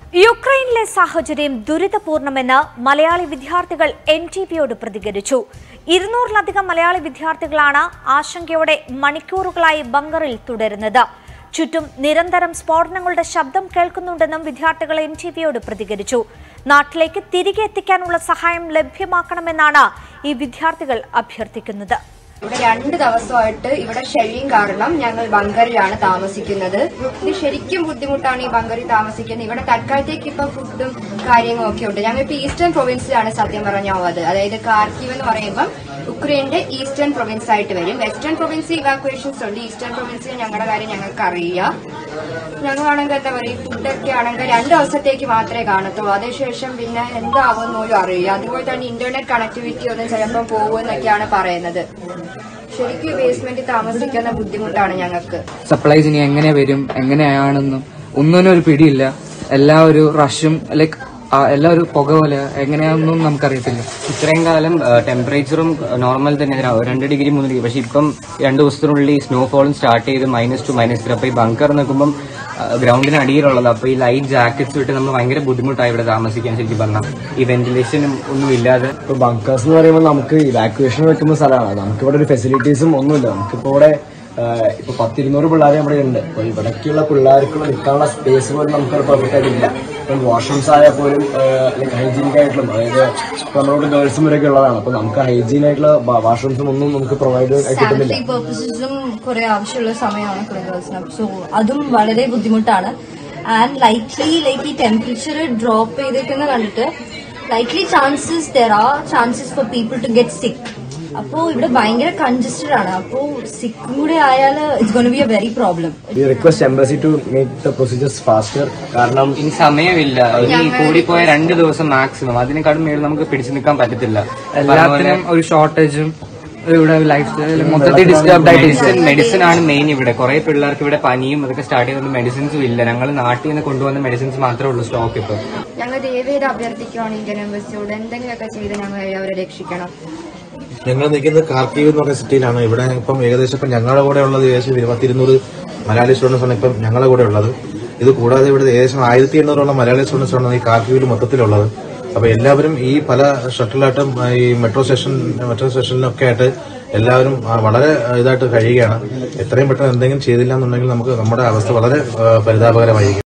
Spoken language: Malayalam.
യുക്രൈനിലെ സാഹചര്യം ദുരിതപൂർണമെന്ന് മലയാളി വിദ്യാർത്ഥികൾ എൻ ടി വിയോട് പ്രതികരിച്ചു ഇരുന്നൂറിലധികം മലയാളി വിദ്യാർത്ഥികളാണ് ആശങ്കയോടെ മണിക്കൂറുകളായി ബങ്കറിൽ തുടരുന്നത് ചുറ്റും നിരന്തരം സ്ഫോടനങ്ങളുടെ ശബ്ദം കേൾക്കുന്നുണ്ടെന്നും വിദ്യാർത്ഥികൾ എൻ ടി വിയോട് പ്രതികരിച്ചു നാട്ടിലേക്ക് തിരികെ എത്തിക്കാനുള്ള സഹായം ലഭ്യമാക്കണമെന്നാണ് ഈ വിദ്യാർത്ഥികൾ അഭ്യർത്ഥിക്കുന്നത് ഇവിടെ രണ്ട് ദിവസമായിട്ട് ഇവിടെ ഷെല്ലിങ് കാരണം ഞങ്ങൾ ബങ്കറിലാണ് താമസിക്കുന്നത് ഇത് ശരിക്കും ബുദ്ധിമുട്ടാണ് ഈ ബങ്കറിൽ താമസിക്കുന്നത് ഇവിടെ തൽക്കാലത്തേക്ക് ഇപ്പൊ ഫുഡും കാര്യങ്ങളും ഒക്കെ ഉണ്ട് ഞങ്ങൾ ഇപ്പൊ ഈസ്റ്റേൺ പ്രൊവിൻസിലാണ് സത്യം പറഞ്ഞാൽ ഉള്ളത് അതായത് കാർക്കീവ് എന്ന് പറയുമ്പോൾ ഉക്രൈന്റെ ഈസ്റ്റേൺ പ്രൊവിൻസ് ആയിട്ട് വരും വെസ്റ്റേൺ പ്രൊവിൻസ് ഇവാക്വേഷൻസ് ഉണ്ട് ഈസ്റ്റേൺ പ്രൊവിൻസിൽ ഞങ്ങളുടെ കാര്യം ഞങ്ങൾക്ക് അറിയാം ഞങ്ങളാണെങ്കിൽ എന്താ പറയുക ഫുഡൊക്കെ ആണെങ്കിൽ രണ്ട് ദിവസത്തേക്ക് മാത്രമേ കാണത്തുള്ളൂ അതിനുശേഷം പിന്നെ എന്താവും പോലും അറിയില്ല അതുപോലെ തന്നെ ഇന്റർനെറ്റ് കണക്ടിവിറ്റി ഒന്നും ചിലപ്പോൾ പോകുമെന്നൊക്കെയാണ് പറയുന്നത് ശരിക്കും ബേസ്മെന്റിൽ താമസിക്കുന്ന ബുദ്ധിമുട്ടാണ് ഞങ്ങൾക്ക് സപ്ലൈസ് ഇനി എങ്ങനെ വരും എങ്ങനെയാണെന്നും ഒന്നിനും ഒരു പിടിയില്ല എല്ലാ ഒരു റഷും ലൈക്ക് എല്ലാ ഒരു പുക പോലെ എങ്ങനെയാണെന്നും നമുക്കറിയത്തില്ല ഇത്രയും കാലം ടെമ്പറേച്ചറും നോർമൽ തന്നെ ര- രണ്ട് ഡിഗ്രി മൂന്ന് ഡിഗ്രി പക്ഷെ ഇപ്പം രണ്ട് ദിവസത്തിനുള്ളിൽ സ്നോഫോളും സ്റ്റാർട്ട് ചെയ്ത് മൈനസ് ടു മൈനസ് ത്രീ അപ്പൊ ഈ ബങ്കർ നിൽക്കുമ്പോൾ ഗ്രൗണ്ടിന് അടിയിലുള്ളത് അപ്പൊ ഈ ലൈറ്റ് ജാക്കറ്റ്സ് വിട്ട് നമ്മൾ ഭയങ്കര ബുദ്ധിമുട്ടായി ഇവിടെ താമസിക്കാൻ ശരിക്കും പറഞ്ഞാൽ ഈ വെന്റിലേഷനും ഒന്നും ഇല്ലാതെ ഇപ്പൊ ബങ്കേഴ്സ് എന്ന് പറയുമ്പോൾ നമുക്ക് ഇവാക്യുവേഷൻ വെക്കുന്ന സ്ഥലമാണ് നമുക്ക് ഇവിടെ ഒരു ഫെസിലിറ്റീസും ഒന്നുമില്ല നമുക്കിപ്പോ ഇവിടെ ആഹ്, ഇപ്പൊ പത്തിരുന്നൂറ് പിള്ളേർ ഇവിടെ ഉണ്ട് അപ്പൊ ഇവിടേക്കുള്ള പിള്ളേർക്കുള്ള നിൽക്കാനുള്ള സ്പേസ് പോലും നമുക്ക് പെർഫെക്റ്റ് ആയിട്ടില്ല ഇപ്പം വാഷ്റൂംസ് ആയാൽ പോലും ലൈക്ക് ഹൈജീനിക് ആയിട്ടുള്ള അതായത് ഇപ്പൊ നമ്മളോട് ഗേൾസും വരെയൊക്കെ ഉള്ളതാണ് അപ്പൊ നമുക്ക് ഹൈജീൻ ആയിട്ടുള്ള വാഷ്റൂംസും ഒന്നും നമുക്ക് പ്രൊവൈഡ് കിട്ടുന്നില്ല സാനിറ്ററി പർപ്പസസും കുറെ ആവശ്യമുള്ള സമയമാണ് കുറെ ദിവസം സോ അതും വളരെ ബുദ്ധിമുട്ടാണ് ആൻഡ് ലൈക്ലി ലൈക്ക് ഈ ടെമ്പറേച്ചർ ഡ്രോപ്പ് ചെയ്തേക്കുന്ന കണ്ടിട്ട് likely chances there are chances for people to get sick അപ്പോ ഇവിടെ ഭയങ്കര കൺജസ്റ്റഡ് ആണ് അപ്പോ സിക്കും കൂടെ ആയാൽ it's gonna be a very problem we request embassy to make the procedures faster കാരണം ഇനി സമയമില്ല ഇനി കൂടിപ്പോയ രണ്ട് ദിവസം മാക്സിമം അതിനെക്കാളും മേളിൽ നമുക്ക് പിടിച്ചു നിൽക്കാൻ പറ്റത്തില്ല എല്ലാത്തിനും ഒരു ഷോർട്ടേജും ഇവിടെ ലൈഫ് സ്റ്റൈൽ മൊത്തത്തിൽ ഡിസ്റ്റർബ്ഡ് ആയിട്ട് മെഡിസിൻ ആണ് മെയിൻ ഇവിടെ കുറെ പിള്ളേർക്ക് ഇവിടെ പനിയും അതൊക്കെ സ്റ്റാർട്ട് ചെയ്തുകൊണ്ട് മെഡിസിൻസും ഇല്ല ഞങ്ങൾ നാട്ടിൽ നിന്ന് കൊണ്ടുവന്ന മെഡിസിൻസ് മാത്രമേ ഉള്ളൂ സ്റ്റോക്ക് ഇപ്പൊ ഞങ്ങൾ ദയവേത് അഭ്യർത്ഥിക്കുകയാണ് ഇന്ത്യൻ എംബസിയോട് എന്തെങ്കിലുമൊക്കെ ചെയ്ത് ഞങ്ങൾ അവരെ രക്ഷിക്കണം ഞങ്ങൾ നിൽക്കുന്നത് കാർക്കീവ് എന്ന് പറയുന്ന സിറ്റിയിലാണ് ഇവിടെ ഇപ്പം ഏകദേശം ഇപ്പം ഞങ്ങളുടെ കൂടെ ഉള്ളത് ഏകദേശം ഇരുപത്തിരുന്നൂറ് മലയാളി സ്റ്റുഡൻസ് ആണ് ഇപ്പം ഞങ്ങളുടെ കൂടെ ഉള്ളത് ഇത് കൂടാതെ ഇവിടെ ഏകദേശം ആയിരത്തി എണ്ണൂറോളം മലയാളി സ്റ്റുഡൻസ് ആണ് ഈ കാർക്കീവിൽ മൊത്തത്തിലുള്ളത് അപ്പൊ എല്ലാവരും ഈ പല ഷട്ടിലായിട്ടും ഈ മെട്രോ സ്റ്റേഷൻ മെട്രോ സ്റ്റേഷനിലൊക്കെ ആയിട്ട് എല്ലാവരും ആ, വളരെ ഇതായിട്ട് കഴിയുകയാണ് എത്രയും പെട്ടെന്ന് എന്തെങ്കിലും ചെയ്തില്ല എന്നുണ്ടെങ്കിൽ നമുക്ക് നമ്മുടെ അവസ്ഥ വളരെ ആ, പരിതാപകരമായിരിക്കും